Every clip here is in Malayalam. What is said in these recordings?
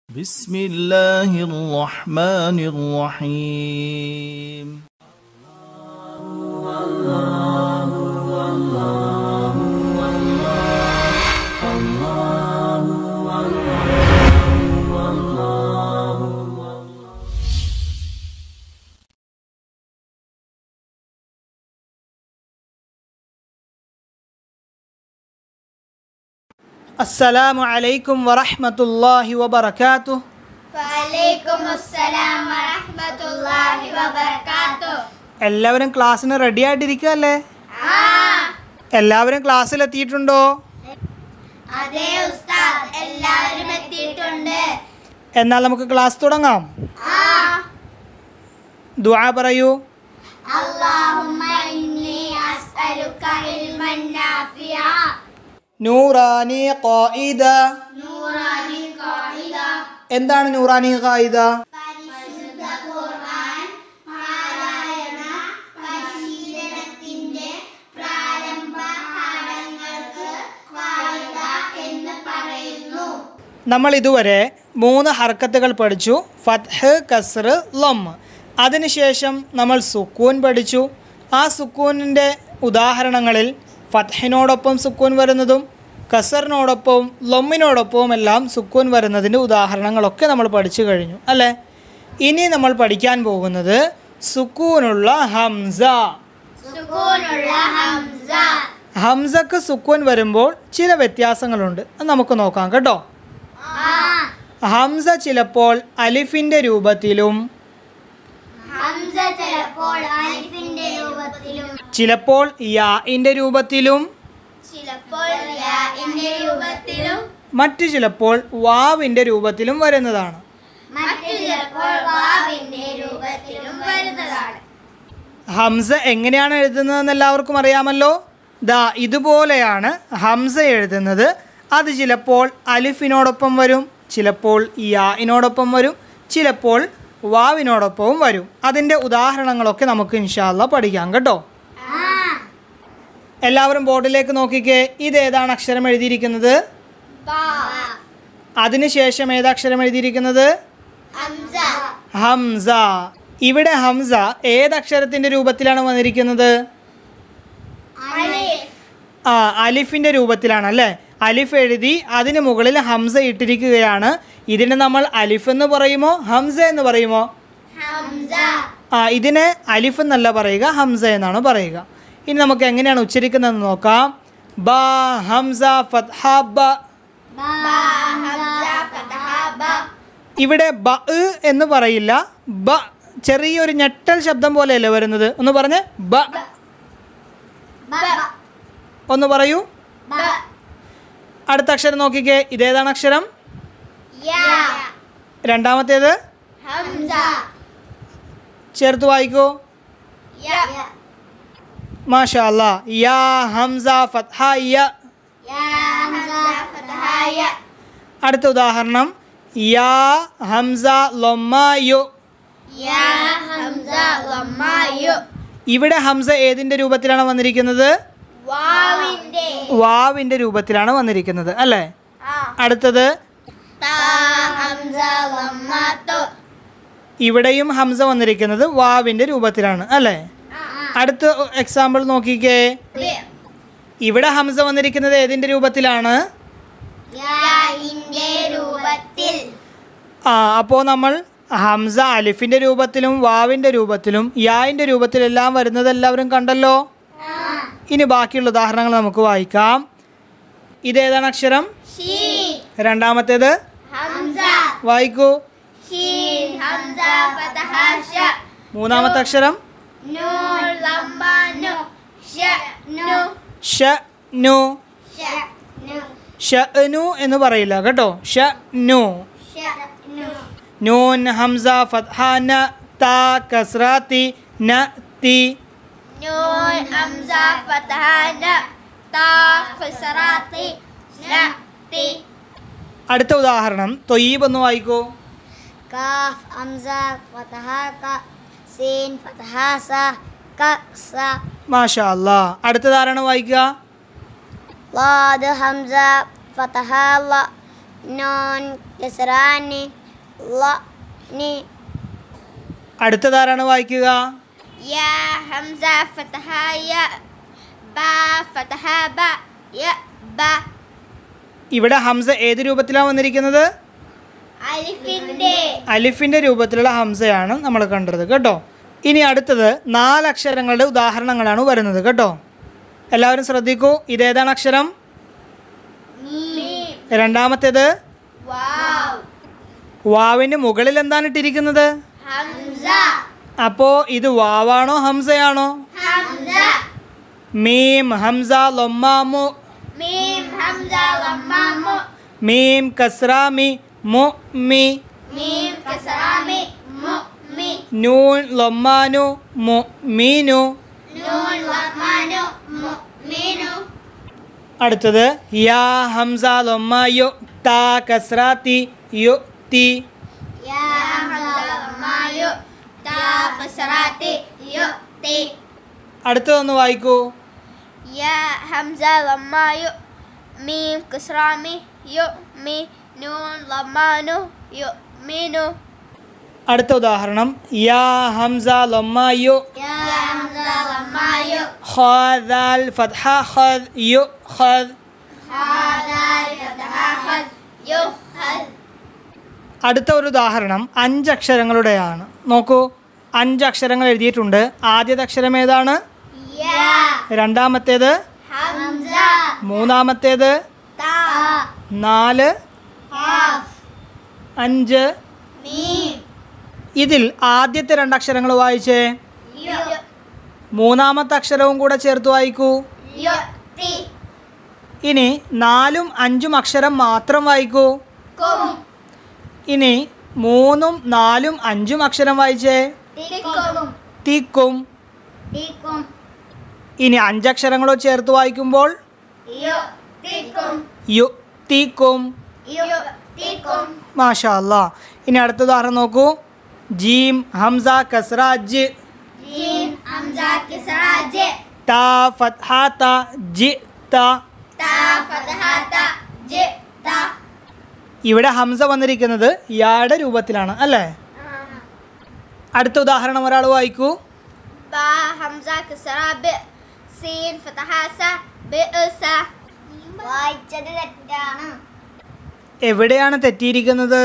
بسم الله الرحمن الرحيم അസ്സലാമു അലൈക്കും വറഹ്മത്തുള്ളാഹി വബറകാതുഹു വലൈക്കും അസ്സലാം വറഹ്മത്തുള്ളാഹി വബറകാതുഹു എല്ലാവരും ക്ലാസ്സിന് റെഡി ആയിട്ടിരിക്കുകയല്ലേ ആ എല്ലാവരും ക്ലാസ്സിൽ എത്തിയിട്ടുണ്ടോ അതെ ഉസ്താദ് എല്ലാവരും എത്തിയിട്ടുണ്ട് എന്നാൽ നമുക്ക് ക്ലാസ് തുടങ്ങാം ആ ദുആ പറയൂ اللهم إني أسألك علما نافعا നൂറാനി ഖായിദ നൂറാനി ഖായിദ എന്താണ് നൂറാനി ഖായിദ പരിശുദ്ധ ഖുർആൻ പാരായണ പരിശീലനത്തിന്റെ പ്രാരംഭ പാഠങ്ങൾക്ക് ഖായിദ എന്ന് പറയുന്നു നമ്മൾ ഇതുവരെ മൂന്ന് ഹർക്കത്തുകൾ പഠിച്ചു ഫത്ഹ് കസ്ർ ലം അതിനുശേഷം നമ്മൾ സുക്കൂൻ പഠിച്ചു ആ സുക്കൂനിൻ്റെ ഉദാഹരണങ്ങളിൽ ഫത്ഹിനോടൊപ്പം സുക്കൂൻ വരുന്നതും കസറിനോടൊപ്പവും ലൊമ്മിനോടൊപ്പവും എല്ലാം സുക്കൂൻ വരുന്നതിൻ്റെ ഉദാഹരണങ്ങളൊക്കെ നമ്മൾ പഠിച്ചു കഴിഞ്ഞു അല്ലേ ഇനി നമ്മൾ പഠിക്കാൻ പോകുന്നത് സുക്കൂനുള്ള ഹംസ സുകൂനുള്ള ഹംസ ഹംസക്ക് സുക്കൂൻ വരുമ്പോൾ ചില വ്യത്യാസങ്ങളുണ്ട് അത് നമുക്ക് നോക്കാം കേട്ടോ ആ ഹംസ ചിലപ്പോൾ അലിഫിൻ്റെ രൂപത്തിലും ഹംസ ചിലപ്പോൾ അലിഫിന്റെ രൂപത്തിലും ചിലപ്പോൾ യാഇൻ്റെ രൂപത്തിലും ചിലപ്പോൾ യാഇന്റെ രൂപത്തിലും മറ്റു ചിലപ്പോൾ വാവിൻ്റെ രൂപത്തിലും വരുന്നതാണ് മറ്റു ചിലപ്പോൾ വാവിന്റെ രൂപത്തിലും വരുന്നതാണ് ഹംസ എങ്ങനെയാണ് എഴുതുന്നതെന്ന് എല്ലാവർക്കും അറിയാമല്ലോ ദാ ഇതുപോലെയാണ് ഹംസ എഴുതുന്നത് അത് ചിലപ്പോൾ അലിഫിനോടൊപ്പം വരും ചിലപ്പോൾ യാഇനോടൊപ്പം വരും ചിലപ്പോൾ വാവിനോടൊപ്പവും വരും അതിൻ്റെ ഉദാഹരണങ്ങളൊക്കെ നമുക്ക് ഇൻഷാല്ല പഠിക്കാം കേട്ടോ ആ എല്ലാവരും ബോർഡിലേക്ക് നോക്കിക്കേ ഇതേതാണ് അക്ഷരം എഴുതിയിരിക്കുന്നത് ബാ അതിനുശേഷം ഏതക്ഷരം എഴുതിയിരിക്കുന്നത് ഹംസ ഹംസ ഇവിടെ ഹംസ ഏതക്ഷരത്തിൻ്റെ രൂപത്തിലാണ് വന്നിരിക്കുന്നത് അലിഫ് ആ അലിഫിൻ്റെ രൂപത്തിലാണ് അല്ലേ അലിഫ് എഴുതി അതിന് മുകളിൽ ഹംസ ഇട്ടിരിക്കുകയാണ് ഇതിനെ നമ്മൾ അലിഫ് എന്ന് പറയുമോ ഹംസ എന്ന് പറയുമോ ഹംസ ആ ഇതിനെ അലിഫ് എന്നല്ല പറയുക ഹംസ എന്നാണ് പറയുക ഇനി നമുക്ക് എങ്ങനെയാണ് ഉച്ചരിക്കുന്നതെന്ന് നോക്കാം ബ ഹംസ ഫത്ഹ ബ ബാ ഹംസ ഫതഹ ബ ഇവിടെ ബ എന്ന് പറയില്ല ബ ചെറിയൊരു ഞെട്ടൽ ശബ്ദം പോലെയല്ലേ വരുന്നത് ഒന്ന് പറഞ്ഞ് ബ ബ ഒന്ന് പറയൂ ബ അടുത്ത അക്ഷരം നോക്കിക്കേ ഇതേതാണ് അക്ഷരം യാ രണ്ടാമത്തേത് ഹംസ ചേർത്ത് വായിക്കൂ യ മാഷാ അല്ലാ യാ ഹംസ ഫത്ഹ യ യാ ഹംസ ഫതഹ യ അടുത്ത ഉദാഹരണം യാ ഹംസ ലൊമ്മ യു യാ ഹംസ ലമ്മ യു ഇവിടെ ഹംസ ഏതിൻ്റെ രൂപത്തിലാണ് വന്നിരിക്കുന്നത് വാവിന്റെ വാവിൻ്റെ രൂപത്തിലാണ് വന്നിരിക്കുന്നത് അല്ലേ ആ അടുത്തത് താ ഹംസ ലമ്മ തു ഇവിടെയും ഹംസ വന്നിരിക്കുന്നത് വാവിൻ്റെ രൂപത്തിലാണ് അല്ലേ അടുത്ത എക്സാമ്പിൾ നോക്കിക്കേ ഇവിടെ ഹംസ വന്നിരിക്കുന്നത് ഏതിൻ്റെ രൂപത്തിലാണ് യാഇന്റെ രൂപത്തിൽ ആ അപ്പോൾ നമ്മൾ ഹംസ അലിഫിൻ്റെ രൂപത്തിലും വാവിൻ്റെ രൂപത്തിലും യായിൻ്റെ രൂപത്തിലെല്ലാം വരുന്നത് എല്ലാവരും കണ്ടല്ലോ ഇനി ബാക്കിയുള്ള ഉദാഹരണങ്ങൾ നമുക്ക് വായിക്കാം ഇതേതാണ് അക്ഷരം ഷീൻ രണ്ടാമത്തേത് ഹംസ വായിക്കൂ ഷീൻ ഹംസ ഫതഹ ഷ മൂന്നാമത്തെ അക്ഷരം നൂൻ ലമ്മ നു ഷ നു ഷ നു ഷ നു ഷ നു എന്ന് പറയില്ല കേട്ടോ ഷ നു ഷ നു നൂൻ ഹംസ ഫത്ഹ ന ത കസ്രാത്തി ന തി നൂൻ ഹംസ ഫതഹ ന താ ഖുസ്റാത്തി ന തി അടുത്ത ഉദാഹരണം തൊയ്യബ് ഒന്ന് വായിക്കൂ കാഫ് ഹംസ ഫതഹ ക സീൻ ഫതഹ സ ക സ മാഷാ അല്ലാ അടുത്തതാരാണ് വായിക്കുക ضاد همزة فتح الله نون كسران ല നി അടുത്തതാരാണ് വായിക്കുക يا همزة فتحة يا با فتحة با يا با ഇവിടെ ഹംസ ഏത് രൂപത്തിലാണ് വന്നിരിക്കുന്നത് അലിഫിന്റെ അലിഫിൻ്റെ രൂപത്തിലുള്ള ഹംസയാണ് നമ്മൾ കണ്ടത് കേട്ടോ ഇനി അടുത്തത് നാലക്ഷരങ്ങളുടെ ഉദാഹരണങ്ങളാണ് വരുന്നത് കേട്ടോ എല്ലാവരും ശ്രദ്ധിക്കൂ ഇതേതാണ് അക്ഷരം രണ്ടാമത്തേത് വാവ് വാവിൻ്റെ മുകളിൽ എന്താണ് ഇട്ടിരിക്കുന്നത് ഹംസ അപ്പോൾ ഇത് വാവാണോ ഹംസയാണോ ഹംസ മീം ഹംസ ലൊമ്മാമു മീം ഹംസ ലമ്മാമു മീം കസ്രാമി മു മി മീം കസറാമി മു മി നൂൻ ലൊമ്മാനു മു മീനു നൂൻ ലമ്മാനു മു മീനു അടുത്തത് യാ ഹംസ ലൊമ്മ യു താ കസ്രാത്തി യു തി യാ ഹംസ ലമ്മായു താ കസറാത്തി യു തി അടുത്തതൊന്ന് വായിക്കൂ യാ ഹംസ ലമ്മായു മീം കസറാമി യു മി നൂൻ ലമ്മാനു യു മീനു അടുത്ത ഉദാഹരണം യാ ഹംസ ലൊമ്മ യു യാ ഹംസ ലമ്മായു ഖദാൽ ഫത്ഹ ഖദ് യു ഖദ് ഹാദാൽ ഫതഹ യു ഹൽ അടുത്ത ഒരു ഉദാഹരണം അഞ്ചക്ഷരങ്ങളുടെയാണ് നോക്കൂ അഞ്ചക്ഷരങ്ങൾ എഴുതിയിട്ടുണ്ട് ആദ്യത്തെ അക്ഷരം ഏതാണ് യാ രണ്ടാമത്തേത് ഹംസ മൂന്നാമത്തേത് താ നാല് ഖാഫ് അഞ്ച് മീം ഇതിൽ ആദ്യത്തെ രണ്ടക്ഷരങ്ങൾ വായിച്ചേ യു മൂന്നാമത്തെ അക്ഷരവും കൂടെ ചേർത്ത് വായിക്കൂ യു തി ഇനി നാലും അഞ്ചും അക്ഷരം മാത്രം വായിക്കൂ കും ഇനി മൂന്നും നാലും അഞ്ചും അക്ഷരം വായിച്ചേ തിക്കും തിക്കും തിക്കും ഇനി അഞ്ചക്ഷരങ്ങളോ ചേർത്ത് വായിക്കുമ്പോൾ യു തിക്കും യു തീക്കും യു തിക്കും മാഷാ അല്ലാ ഇനി അടുത്ത ഉദാഹരണം നോക്കൂ ജീം ഹംസ കസ്ര ജ് ജീം ഹംസ കിസ്റ ജെ താ ഫത്ഹ ത ജി ത താ ഫതഹ ത ജെ ത ഇവിടെ ഹംസ വന്നിരിക്കുന്നത് യായുടെ രൂപത്തിലാണ് അല്ലേ അടുത്ത ഉദാഹരണം ഒരാൾ വായിക്കൂ ബാ ഹംസ കിസ്റ ബ സീൻ ഫതഹ സ ബ സ വായിച്ചത് തെറ്റാണ് എവിടെയാണ് തെറ്റിയിരിക്കുന്നത്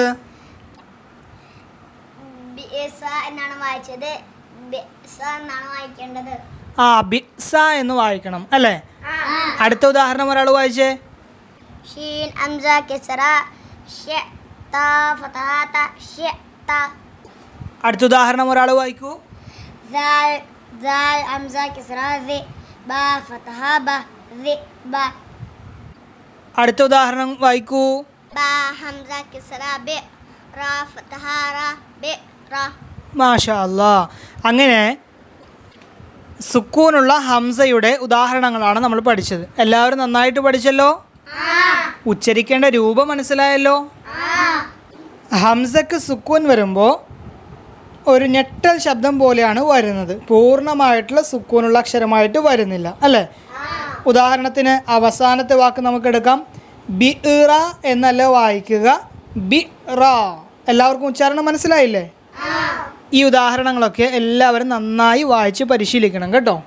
ബിസ എന്നാണ് വായിച്ചത് ബിസ എന്നാണ് വായിക്കേണ്ടത് ആ ബിസ എന്ന് വായിക്കണം അല്ലേ അടുത്ത ഉദാഹരണം ഒരാൾ വായിച്ചേ ഷീൻ ഹംസ കിസ്റ ഷ ത ഫതഹ ത ഷ ത അടുത്ത ഉദാഹരണം ഒരാൾ വായിക്കൂ زال زال همزة كسرة ذي با فتحة با ذي با അടുത്ത ഉദാഹരണം വായിക്കൂ با همزة كسرة ب را فتحة را ب را മാഷാ അല്ലാ അങ്ങനെ സുക്കൂനുള്ള ഹംസയുടെ ഉദാഹരണങ്ങളാണ് നമ്മൾ പഠിച്ചത് എല്ലാവരും നന്നായിട്ട് പഠിച്ചല്ലോ ഉച്ചരിക്കേണ്ട രൂപം മനസ്സിലായല്ലോ ഹംസക്ക് സുക്കൂൻ വരുമ്പോൾ ഒരു ഞെട്ടൽ ശബ്ദം പോലെയാണ് വരുന്നത് പൂർണ്ണമായിട്ടുള്ള സുക്കൂനുള്ള അക്ഷരമായിട്ട് വരുന്നില്ല അല്ലേ ഉദാഹരണത്തിന് അവസാനത്തെ വാക്ക് നമുക്കെടുക്കാം ബി ഇറ എന്നല്ല വായിക്കുക ബി റ എല്ലാവർക്കും ഉച്ചാരണം മനസ്സിലായില്ലേ ഈ ഉദാഹരണങ്ങളൊക്കെ എല്ലാവരും നന്നായി വായിച്ച് പരിശീലിക്കണം കേട്ടോ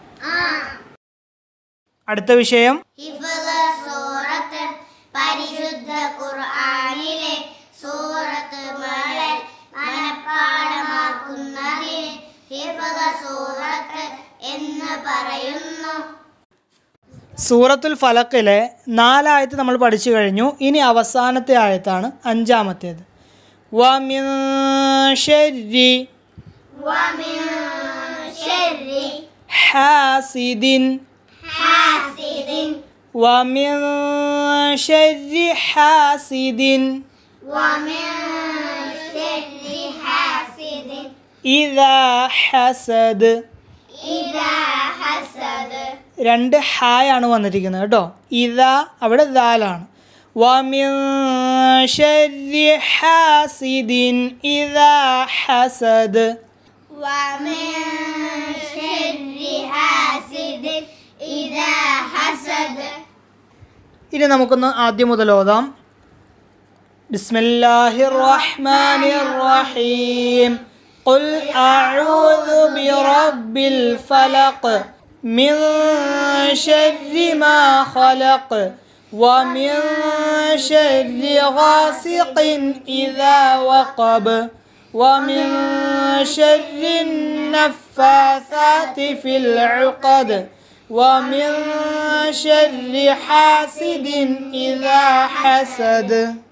അടുത്ത വിഷയം ഹിഫ്ള് സൂറത്ത് പരിശുദ്ധ ഖുർആനിലെ സൂറത്ത് മുഴുവൻ മനഃപ്പാഠമാക്കുന്നതിന് ഹിഫ്ള് സൂറത്ത് എന്ന് പറയുന്നു സൂറത്തുൽ ഫലക്കിലെ നാലായത്ത് നമ്മൾ പഠിച്ചു കഴിഞ്ഞു ഇനി അവസാനത്തെ ആയത്താണ് അഞ്ചാമത്തേത് വമിൻ ശരി ومن شر ഹാസിദിൻ حاسد വമിൻ ശരി ഹാസിദിൻ ومن شر حاسد ഇതാ ഹസദ് إذا حسد രണ്ട് ഹായാണ് വന്നിരിക്കുന്നത് കേട്ടോ ഇതാ അവിടെ ദാലാണ് വമിൻ ശരി ഹാസിദിൻ ഇതാ ഹസദ് ومن شر حاسد إذا حسد ഇനി നമുക്കൊന്ന് ആദ്യം മുതൽ ഓതാം بسم الله الرحمن الرحيم قل أعوذ برب الفلق من شر ما خلق ومن شر غاسق إذا وقب ومن شر النفاثات في العقد ومن شر حاسد إذا حسد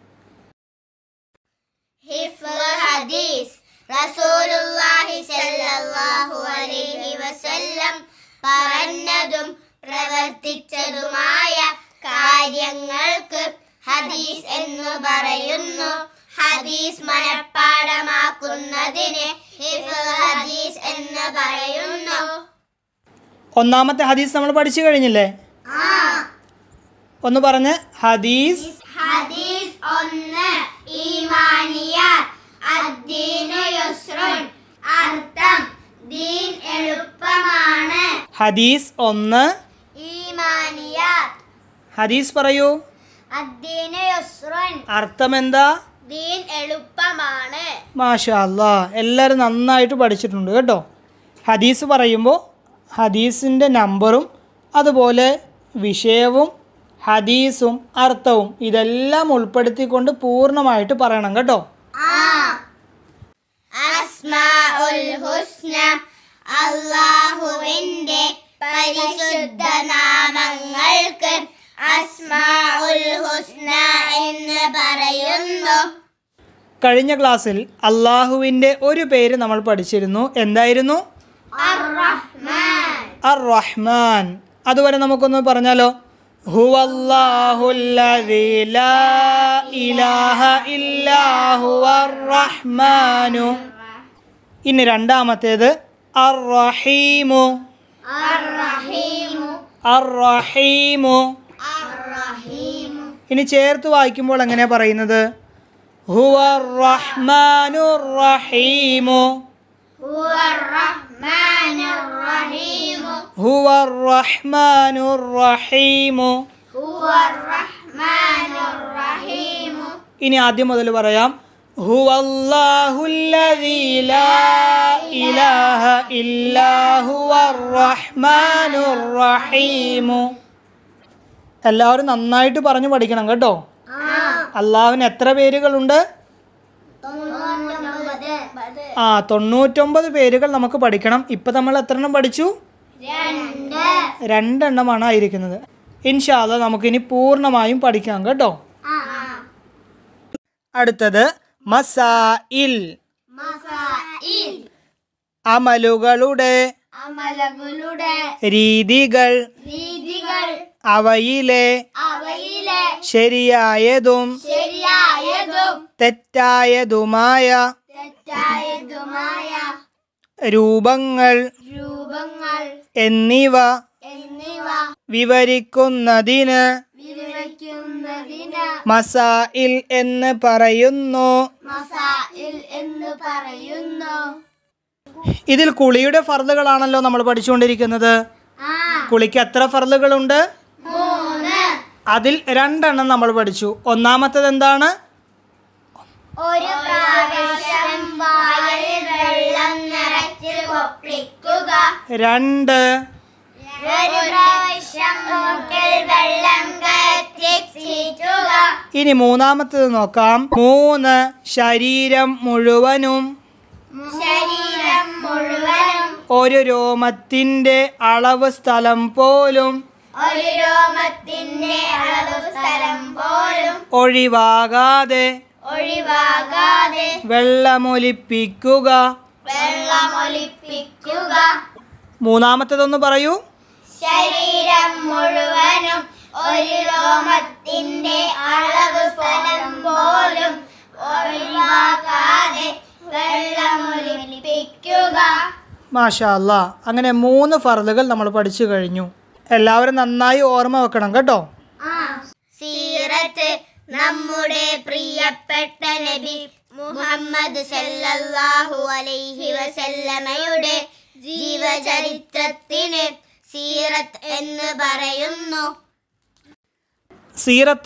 ഹിഫ്ള് ഹദീസ് റസൂലുള്ളാഹി സ്വല്ലല്ലാഹു അലൈഹി വസല്ലം പറഞ്ഞതും പ്രവർത്തിച്ചതുമായ കാര്യങ്ങൾക്ക് ഹദീസ് എന്ന് പറയുന്നു ഹദീസ് മനഃപ്പാടമാക്കുന്നതിന് ഹിഫ്ള് ഹദീസ് എന്ന് പറയുന്നു ഒന്നാമത്തെ ഹദീസ് നമ്മൾ പഠിച്ചു കഴിഞ്ഞില്ലേ ഒന്ന് പറഞ്ഞ് ഹദീസ് ഹദീസ് ഒന്ന് ഈമാനിയാർ അദ്ദീനു യുസ്റുൻ അർത്ഥം ദീൻ എളുപ്പമാണ് ഹദീസ് ഒന്ന് ഈമാനിയാർ ഹദീസ് പറയൂ അദ്ദീനു യുസ്റുൻ അർത്ഥം എന്താ ദീൻ എളുപ്പമാണ് മാഷാ അല്ലാ എല്ലാവരും നന്നായിട്ട് പഠിച്ചിട്ടുണ്ട് കേട്ടോ ഹദീസ് പറയുമ്പോൾ ഹദീസിൻ്റെ നമ്പറും അതുപോലെ വിഷയവും ഹദീസും അർത്ഥവും ഇതെല്ലാം ഉൾപ്പെടുത്തിക്കൊണ്ട് പൂർണ്ണമായിട്ട് പറയണം കേട്ടോ അസ്മാഉൽ ഹുസ്ന അല്ലാഹുവിന്റെ പരിശുദ്ധ നാമങ്ങൾക്ക് അസ്മാഉൽ ഹുസ്ന എന്ന് പറയുന്നു കഴിഞ്ഞ ക്ലാസ്സിൽ അള്ളാഹുവിൻ്റെ ഒരു പേര് നമ്മൾ പഠിച്ചിരുന്നു എന്തായിരുന്നു അർ-റഹ്മാൻ അർ റഹ്മാൻ അതുവരെ നമുക്കൊന്ന് പറഞ്ഞാലോ ഹുവല്ലാഹുല്ലദീ ലാ ഇലാഹ ഇല്ലാ ഹുവർ റഹ്മാനു ഇനി രണ്ടാമത്തേത് അർ റഹീമു അർ-റഹീമു അർ റഹീമു അർ-റഹീമു ഇനി ചേർത്ത് വായിക്കുമ്പോൾ എങ്ങനെയാ പറയുന്നത് ഹുവർ റഹ്മാനു റഹീമു ഹുവർ റഹ്മാനുർ റഹീമു ഹുവർ റഹ്മാനു റഹീമു ഹുവർ റഹ്മാനുർ റഹീമു ഇനി ആദ്യം മുതൽ പറയാം ഹുവല്ലാഹുല്ലദീ ലാ ഇലാഹ ഇല്ലാ ഹുവർ റഹ്മാനുർ റഹീമു എല്ലാവരും നന്നായിട്ട് പറഞ്ഞു പഠിക്കണം കേട്ടോ അള്ളാഹുവിന് എത്ര പേരുകളുണ്ട് ആ തൊണ്ണൂറ്റൊമ്പത് പേരുകൾ നമുക്ക് പഠിക്കണം ഇപ്പം നമ്മൾ എത്ര എണ്ണം പഠിച്ചു രണ്ട് രണ്ടെണ്ണമാണ് ആയിരിക്കുന്നത് ഇൻഷാല്ല നമുക്കിനി പൂർണ്ണമായും പഠിക്കാം കേട്ടോ അടുത്തത് മസാഇൽ മസാഇൽ അമലുകളുടെ അമലകളുടെ രീതികൾ രീതികൾ അവയിലെ അവയിലെ ശരിയായതും ശരിയായതും തെറ്റായതുമായ തെറ്റായതുമായ രൂപങ്ങൾ രൂപങ്ങൾ എന്നിവ എന്നിവ വിവരിക്കുന്നതിന് വിവരിക്കുന്നതിന് മസാഇൽ എന്ന് പറയുന്നു മസാഇൽ എന്ന് പറയുന്നു ഇതിൽ കുളിയുടെ ഫർദുകളാണല്ലോ നമ്മൾ പഠിച്ചുകൊണ്ടിരിക്കുന്നത് ആ കുളിക്ക് എത്ര ഫർദുകളുണ്ട് മൂന്ന് അതിൽ രണ്ടെണ്ണം നമ്മൾ പഠിച്ചു ഒന്നാമത്തത് എന്താണ് ഒരു പ്രാവശ്യം വായിൽ വെള്ളം നിറച്ച് കൊപ്പിക്കുക രണ്ട് ഒരു പ്രാവശ്യം മൂക്കിൽ വെള്ളം കയറ്റി ചീറ്റുക ഇനി മൂന്നാമത്തത് നോക്കാം മൂന്ന് ശരീരം മുഴുവനും ശരീരം മുഴുവനും ഒരു രോമത്തിൻ്റെ അളവ് സ്ഥലം പോലും ഒരു രോമത്തിന്റെ അളവ് സ്ഥലം പോലും ഒഴിവാകാതെ ഒഴിവാകാതെ വെള്ളമൊലിപ്പിക്കുക വെള്ളമൊലിപ്പിക്കുക മൂന്നാമത്തതൊന്ന് പറയൂ ശരീരം മുഴുവനും ഒരു രോമത്തിന്റെ അളവ് സ്ഥലം പോലും ഒഴിവാക്കാതെ വെള്ളമൊലിപ്പിക്കുക മാഷാ അല്ലാ അങ്ങനെ മൂന്ന് ഫർദുകൾ നമ്മൾ പഠിച്ചു കഴിഞ്ഞു എല്ലാവരും നന്നായി ഓർമ്മ വെക്കണം കേട്ടോ സീറത്ത് നമ്മുടെ പ്രിയപ്പെട്ട നബി മുഹമ്മദ് സല്ലല്ലാഹു അലൈഹി വസല്ലമയുടെ ജീവചരിത്രത്തിന് സീറത്ത് എന്ന് പറയുന്നു സീറത്തിൽ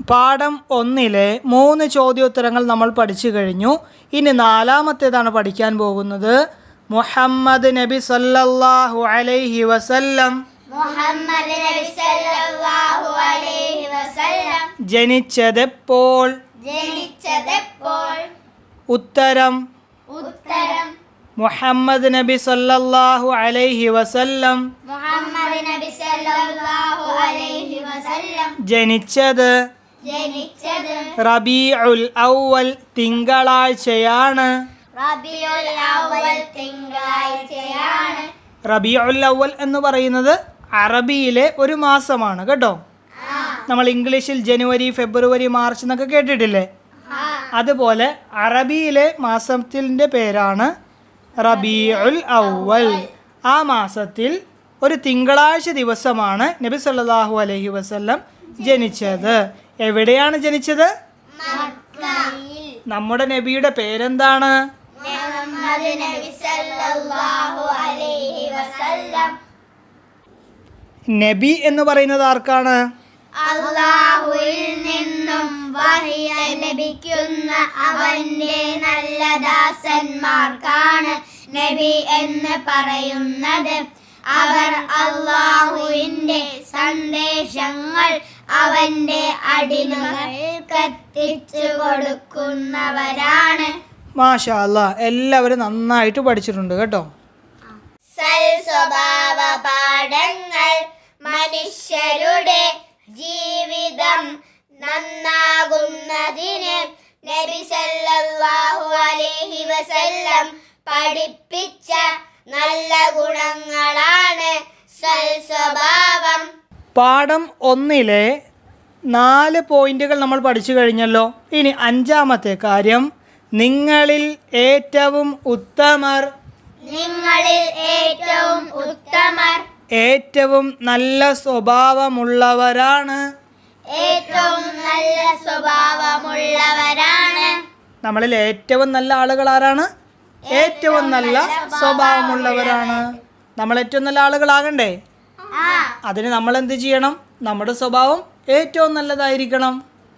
പാഠം ഒന്നിലെ മൂന്ന് ചോദ്യോത്തരങ്ങൾ നമ്മൾ പഠിച്ചു കഴിഞ്ഞു ഇനി നാലാമത്തേതാണ് പഠിക്കാൻ പോകുന്നത് മുഹമ്മദ് നബി സല്ലല്ലാഹു അലൈഹി വസല്ലം മുഹമ്മദ് നബി സല്ലല്ലാഹു അലൈഹി വസല്ലം ജനിച്ചതെപ്പോൾ ജനിച്ചതെപ്പോൾ ഉത്തരം ഉത്തരം മുഹമ്മദ് നബി സല്ലല്ലാഹു അലൈഹി വസല്ലം മുഹമ്മദ് നബി സല്ലല്ലാഹു അലൈഹി വസല്ലം ജനിച്ചത് ജനിച്ചത് റബീഉൽ ഔവൽ തിങ്കളാഴ്ചയാണ് റബിയുൽ അവൽ തിങ്കളാഴ്ചയാണ് റബീഉൽ അവൽ എന്ന് പറയുന്നത് അറബിയിലെ ഒരു മാസമാണ് കേട്ടോ നമ്മൾ ഇംഗ്ലീഷിൽ ജനുവരി ഫെബ്രുവരി മാർച്ച് എന്നൊക്കെ കേട്ടിട്ടില്ലേ അതുപോലെ അറബിയിലെ മാസത്തിൻ്റെ പേരാണ് റബീഉൽ അവൽ ആ മാസത്തിൽ ഒരു തിങ്കളാഴ്ച ദിവസമാണ് നബി സല്ലല്ലാഹു അലൈഹി വസല്ലം ജനിച്ചത് എവിടെയാണ് ജനിച്ചത് മക്കയിൽ നമ്മുടെ നബിയുടെ പേരെന്താണ് മുഹമ്മദ് നബി സല്ലല്ലാഹു അലൈഹി വസല്ലം നബി എന്ന് പറയുന്നത് ആർക്കാണ് അള്ളാഹുവിൽ നിന്നും വഹിയ ലഭിക്കുന്ന അവന്റെ നല്ല ദാസന്മാർക്കാണ് നബി എന്ന് പറയുന്നത് അവർ അള്ളാഹുവിന്റെ സന്ദേശങ്ങൾ അവന്റെ അടിമകൾക്കെത്തിച്ചു കൊടുക്കുന്നവരാണ് മാഷാ അല്ലാ എല്ലാവരും നന്നായിട്ട് പഠിച്ചിട്ടുണ്ട് കേട്ടോ സൽ സ്വഭാവ പാഠങ്ങൾ മനുഷ്യരുടെ ജീവിതം നന്നാകുന്നതിന് നബി സല്ലല്ലാഹു അലൈഹി വസല്ലം പഠിപ്പിച്ച നല്ല ഗുണങ്ങളാണ് സൽ സ്വഭാവം പാഠം ഒന്നിലെ നാല് പോയിന്റുകൾ നമ്മൾ പഠിച്ചു കഴിഞ്ഞല്ലോ ഇനി അഞ്ചാമത്തെ കാര്യം നിങ്ങളിൽ ഏറ്റവും ഉത്തമർ നിങ്ങളിൽ ഏറ്റവും ഉത്തമർ ഏറ്റവും നല്ല സ്വഭാവമുള്ളവരാണ് ഏറ്റവും നല്ല സ്വഭാവമുള്ളവരാണ് നമ്മളിൽ ഏറ്റവും നല്ല ആളുകൾ ആരാണ് ഏറ്റവും നല്ല സ്വഭാവമുള്ളവരാണ് നമ്മൾ ഏറ്റവും നല്ല ആളുകളാകണ്ടേ ആ അതിന് നമ്മൾ എന്ത് ചെയ്യണം നമ്മുടെ സ്വഭാവം ഏറ്റവും നല്ലതായിരിക്കണം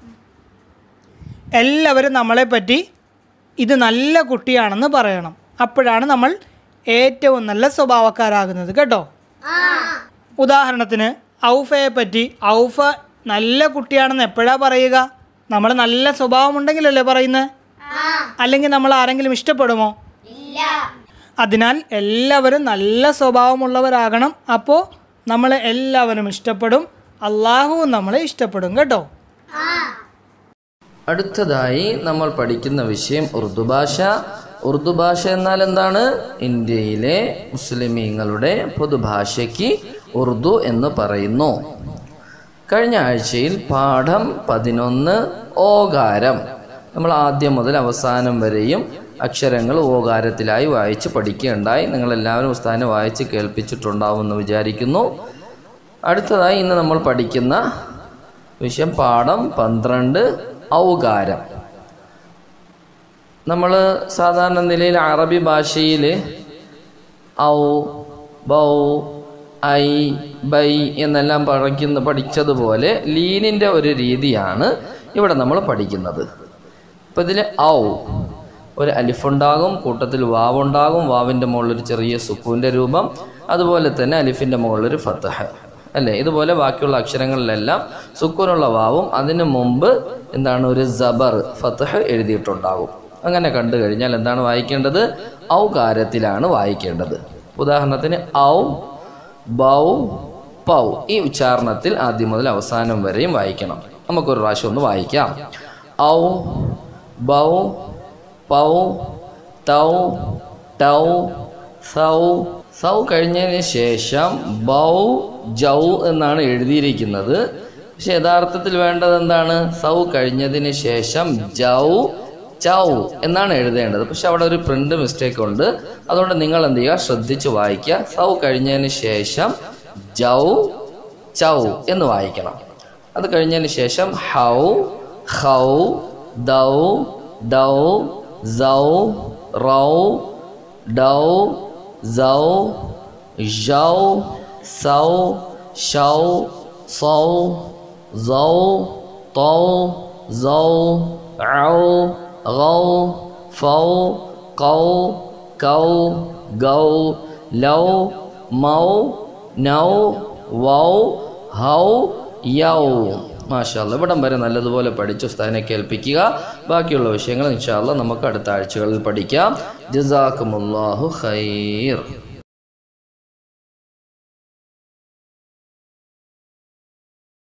എല്ലാവരും നമ്മളെ പറ്റി ഇത് നല്ല കുട്ടിയാണെന്ന് പറയണം അപ്പോഴാണ് നമ്മൾ ഏറ്റവും നല്ല സ്വഭാവക്കാരാകുന്നത് കേട്ടോ ആ ഉദാഹരണത്തിന് ഔഫയെ പറ്റി ഔഫ നല്ല കുട്ടിയാണെന്ന് എപ്പോഴാ പറയുക നമ്മൾ നല്ല സ്വഭാവമുണ്ടെങ്കിലല്ലേ പറയുന്നത് ആ അല്ലെങ്കിൽ നമ്മൾ ആരെങ്കിലും ഇഷ്ടപ്പെടുമോ ഇല്ല അതിനാൽ എല്ലാവരും നല്ല സ്വഭാവമുള്ളവരാകണം അപ്പോൾ നമ്മളെ എല്ലാവരും ഇഷ്ടപ്പെടും അള്ളാഹുവും നമ്മളെ ഇഷ്ടപ്പെടും കേട്ടോ ആ അടുത്തതായി നമ്മൾ പഠിക്കുന്ന വിഷയം ഉറുദു ഭാഷ ഉറുദു ഭാഷ എന്നാൽ എന്താണ് ഇന്ത്യയിലെ മുസ്ലിമീങ്ങളുടെ പൊതുഭാഷയ്ക്ക് ഉറുദു എന്ന് പറയുന്നു കഴിഞ്ഞ ആഴ്ചയിൽ പാഠം പതിനൊന്ന് ഓകാരം നമ്മൾ ആദ്യം മുതൽ അവസാനം വരെയും അക്ഷരങ്ങൾ ഓകാരത്തിലായി വായിച്ച് പഠിക്കുകയുണ്ടായി നിങ്ങളെല്ലാവരും ഉസ്താദിനെ വായിച്ച് കേൾപ്പിച്ചിട്ടുണ്ടാവുമെന്ന് വിചാരിക്കുന്നു അടുത്തതായി ഇന്ന് നമ്മൾ പഠിക്കുന്ന വിഷയം പാഠം പന്ത്രണ്ട് ഔകാരം നമ്മൾ സാധാരണ നിലയിൽ അറബി ഭാഷയിൽ ഔ ബൗ ഐ ബൈ എന്നെല്ലാം പഠിക്കുന്ന പഠിച്ചതുപോലെ ലീനിൻ്റെ ഒരു രീതിയാണ് ഇവിടെ നമ്മൾ പഠിക്കുന്നത് ഇപ്പം ഇതിൽ ഔ ഒരു അലിഫുണ്ടാകും കൂട്ടത്തിൽ വാവുണ്ടാകും വാവിൻ്റെ മുകളിൽ ഒരു ചെറിയ സുക്കൂൻ്റെ രൂപം അതുപോലെ തന്നെ അലിഫിൻ്റെ മുകളിലൊരു ഫത്തഹ് അല്ലേ ഇതുപോലെ ബാക്കിയുള്ള അക്ഷരങ്ങളിലെല്ലാം സുക്കൂനുള്ള വാവും അതിന് മുമ്പ് എന്താണ് ഒരു ജബർ ഫത്തഹ് എഴുതിയിട്ടുണ്ടാകും അങ്ങനെ കണ്ടു കഴിഞ്ഞാൽ എന്താണ് വായിക്കേണ്ടത് ഔകാരത്തിലാണ് വായിക്കേണ്ടത് ഉദാഹരണത്തിന് ഔ ബൗ പൗ ഈ ഉച്ചാരണത്തിൽ ആദ്യം മുതൽ അവസാനം വരെയും വായിക്കണം നമുക്കൊരു പ്രാവശ്യം ഒന്ന് വായിക്കാം ഔ ബൗ പൗ തൗ ടൗ സൗ സൗ കഴിഞ്ഞതിന് ശേഷം ബൗ ജൗ എന്നാണ് എഴുതിയിരിക്കുന്നത് പക്ഷെ യഥാർത്ഥത്തിൽ വേണ്ടത് എന്താണ് സൗ കഴിഞ്ഞതിന് ശേഷം ജൗ ചൗ എന്നാണ് എഴുതേണ്ടത് പക്ഷെ അവിടെ ഒരു പ്രിന്റ് മിസ്റ്റേക്ക് ഉണ്ട് അതുകൊണ്ട് നിങ്ങൾ എന്ത് ചെയ്യുക ശ്രദ്ധിച്ച് വായിക്കുക സൗ കഴിഞ്ഞതിന് ശേഷം ജൗ ചൗ എന്ന് വായിക്കണം അത് കഴിഞ്ഞതിന് ശേഷം ഹൗ ഹൗ ദൗ ദൗ സൗ റൗ ഡൗ സൗ ഷൗ സൗ ഷൗ സൗ സൗ തൗ സൗ ഔ ഗൗ ഫൗ കൗ കൗ ഗൗ ലൗ മൗ നൗ വൗ ഹൗ യൗ മാഷാല്ല ഇവിടം വരെ നല്ലതുപോലെ പഠിച്ച് ഉസ്താദിനെ കേൾപ്പിക്കുക ബാക്കിയുള്ള വിഷയങ്ങൾ ഇൻഷാല്ല നമുക്ക് അടുത്ത ആഴ്ചകളിൽ പഠിക്കാം ജസാക്കുമുല്ലാഹു ഖൈർ